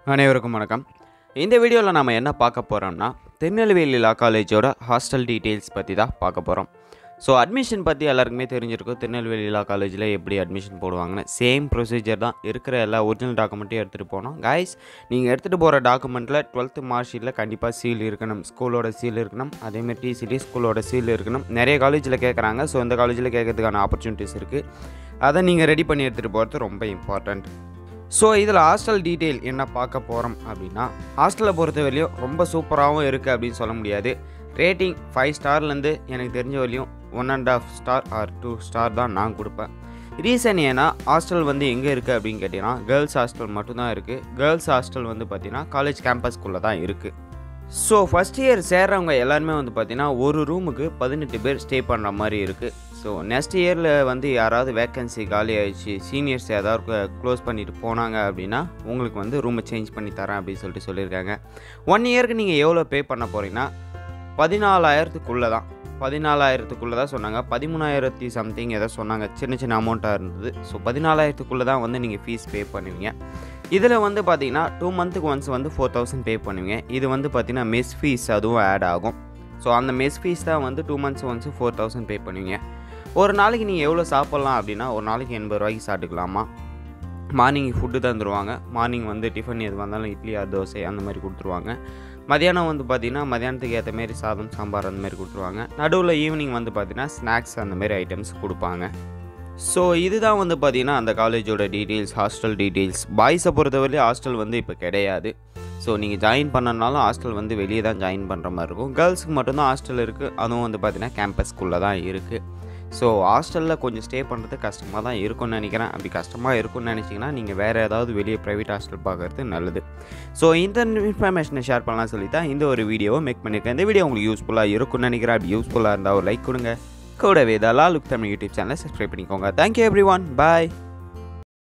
அனைவருக்கும் வணக்கம் இந்த வீடியோவில் நம்ம என்ன பார்க்க போகிறோம்னா திருநெல்வேலி லா காலேஜோட ஹாஸ்டல் டீட்டெயில்ஸ் பற்றி தான் பார்க்க போகிறோம் ஸோ அட்மிஷன் பற்றி எல்லாருக்குமே தெரிஞ்சிருக்கும் திருநெல்வேலி லா காலேஜில் எப்படி அட்மிஷன் போடுவாங்கன்னு சேம் ப்ரொசீஜர் தான் இருக்கிற எல்லா ஒரிஜினல் டாக்குமெண்ட்டையும் எடுத்துகிட்டு போனோம் கைஸ் நீங்கள் எடுத்துகிட்டு போகிற டாக்குமெண்ட்டில் டுவெல்த்து மார்க் ஷீட்டில் கண்டிப்பாக சீல் இருக்கணும் ஸ்கூலோட சீல் இருக்கணும் அதேமாதிரி டிசிடி ஸ்கூலோட சீல் இருக்கணும் நிறைய காலேஜில் கேட்குறாங்க ஸோ இந்த காலேஜில் கேட்கறதுக்கான ஆப்பர்ச்சுனிட்டிஸ் இருக்குது அதை நீங்கள் ரெடி பண்ணி எடுத்துகிட்டு போகிறது ரொம்ப இம்பார்ட்டண்ட் ஸோ இதில் ஹாஸ்டல் டீட்டெயில் என்ன பார்க்க போகிறோம் அப்படின்னா ஹாஸ்டலை பொறுத்தவரையிலையும் ரொம்ப சூப்பராகவும் இருக்குது அப்படின்னு சொல்ல முடியாது ரேட்டிங் ஃபைவ் ஸ்டார்லேருந்து எனக்கு தெரிஞ்ச வரையும் one and half star or two star தான் நான் கொடுப்பேன் ரீசன் ஏன்னா ஹாஸ்டல் வந்து எங்கே இருக்குது அப்படின்னு கேட்டிங்கன்னா கேர்ள்ஸ் ஹாஸ்டல் மட்டும்தான் இருக்குது கேர்ள்ஸ் ஹாஸ்டல் வந்து பார்த்திங்கன்னா காலேஜ் கேம்பஸ்குள்ளே தான் இருக்குது ஸோ ஃபஸ்ட் இயர் சேர்றவங்க எல்லாருமே வந்து பார்த்திங்கன்னா ஒரு ரூமுக்கு பதினெட்டு பேர் ஸ்டே பண்ணுற மாதிரி இருக்குது ஸோ நெக்ஸ்ட் இயரில் வந்து யாராவது வேக்கன்சி காலி ஆயிடுச்சு சீனியர்ஸ் ஏதாவது க்ளோஸ் பண்ணிட்டு போனாங்க அப்படின்னா உங்களுக்கு வந்து ரூமை சேஞ்ச் பண்ணி தரேன் அப்படின்னு சொல்லிட்டு சொல்லியிருக்காங்க ஒன் இயருக்கு நீங்கள் எவ்வளோ பே பண்ண போகிறீங்கன்னா பதினாலாயிரத்துக்குள்ளே தான் பதினாலாயிரத்துக்குள்ளே தான் சொன்னாங்க பதிமூணாயிரத்தி சம்திங் ஏதோ சொன்னாங்க சின்ன சின்ன அமௌண்ட்டாக இருந்தது ஸோ பதினாலாயிரத்துக்குள்ளே தான் வந்து நீங்கள் ஃபீஸ் பே பண்ணுவீங்க இதில் வந்து பார்த்தீங்கன்னா டூ மந்த்துக்கு ஒன்ஸ் வந்து ஃபோர் தௌசண்ட் பே பண்ணுவீங்க இது வந்து பார்த்தீங்கன்னா மெஸ் ஃபீஸ் அதுவும் ஆட் ஆகும் ஸோ அந்த மெஸ் ஃபீஸ் தான் வந்து two months once four thousand pay பண்ணுவீங்க ஒரு நாளைக்கு நீங்கள் எவ்வளோ சாப்பிட்லாம் அப்படின்னா ஒரு நாளைக்கு எண்பது ரூபாய்க்கு சாப்பிட்டுக்கலாமா மார்னிங் ஃபுட்டு தந்துடுவாங்க மார்னிங் வந்து டிஃபன் எது வந்தாலும் இட்லி ஆர் தோசை அந்த மாதிரி கொடுத்துருவாங்க மதியானம் வந்து பார்த்திங்கன்னா மதியானத்துக்கு ஏற்ற மாரி சாதம் சாம்பார் அந்த மாதிரி கொடுத்துருவாங்க நடுவில் ஈவினிங் வந்து பார்த்திங்கன்னா ஸ்நாக்ஸ் அந்த மாதிரி ஐட்டம்ஸ் கொடுப்பாங்க ஸோ இதுதான் வந்து பார்த்திங்கன்னா அந்த காலேஜோட டீட்டெயில்ஸ் ஹாஸ்டல் டீட்டெயில்ஸ் பாய்ஸை பொறுத்தவரை ஹாஸ்டல் வந்து இப்போ கிடையாது ஸோ நீங்கள் ஜாயின் பண்ணனாலும் ஹாஸ்டல் வந்து வெளியே தான் ஜாயின் பண்ணுற மாதிரி இருக்கும் கேர்ள்ஸுக்கு மட்டும்தான் ஹாஸ்டல் இருக்குது அதுவும் வந்து பார்த்திங்கன்னா கேம்பஸ்குள்ளே தான் இருக்குது ஸோ ஹாஸ்டலில் கொஞ்சம் ஸ்டே பண்ணுறது கஷ்டமாக தான் இருக்கும்னு நினைக்கிறேன் அப்படி கஷ்டமாக இருக்கும்னு நினச்சிங்கன்னா நீங்கள் வேறு ஏதாவது வெளியே ப்ரைவேட் ஹாஸ்டல் பார்க்குறது நல்லது ஸோ இந்த இன்ஃபர்மேஷனை ஷேர் பண்ணலாம் சொல்லி தான் இந்த ஒரு வீடியோவை மேக் பண்ணியிருக்கேன் இந்த வீடியோ உங்களுக்கு யூஸ்ஃபுல்லாக இருக்கும்னு நினைக்கிறேன் அப்படி யூஸ்ஃபுல்லாக இருந்தால் ஒரு லைக் கொடுங்க கூடவே இதெல்லாம் லுக் தமிழ் யூடியூப் சேனலை சப்ஸ்கிரைப் பண்ணிக்கோங்க தேங்க்யூ எவ்ரி ஒன் பாய்